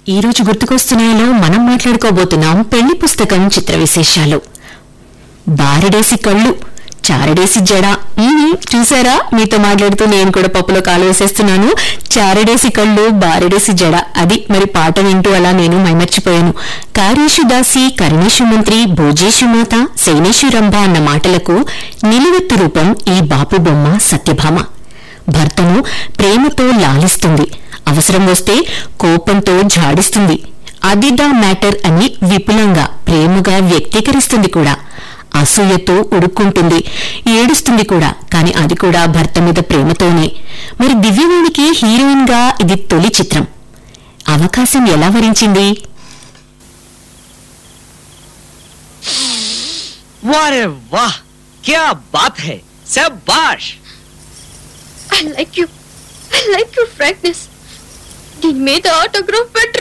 ఈ రోజు గుర్తుకొస్తున్నాయలో మనం మాట్లాడుకోబోతున్నాం పెళ్లి పుస్తకం చిత్ర విశేషాలు బారెడేసి కళ్ళు చారడేసి జడ మ్మ్, చూసారా మీతో మాట్లాడుతూ నేను కూడా పప్పులో కాలు వేసేస్తున్నాను చారడేసి కళ్ళు బారెడేసి జడ అది మరి పాట వింటూ అలా నేను మైమర్చిపోయాను కార్యేషు దాసి కరుణేషు మంత్రి భోజేషు మాత శైనేషు రంభ అన్న మాటలకు నిలువెత్తు రూపం ఈ బాపు బొమ్మ సత్యభామ భర్తను ప్రేమతో లాలిస్తుంది అవసరం వస్తే కోపంతో ఝాడిస్తుంది అదిదా మ్యాటర్ అని విపులంగా ప్రేమగా వ్యక్తీకరిస్తుంది కూడా అసూయతో ఉడుక్కుంటుంది ఏడుస్తుంది కూడా కాని అది కూడా భర్త మీద ప్రేమతోనే మరి దివ్యవాణికి హీరోయిన్ గా ఇది తొలి చిత్రం అవకాశం ఎలా వరించింది वाह रे वाह क्या बात है शाबाश I like you. I like your frankness. దీని మీద ఆటోగ్రాఫ్ పెట్టు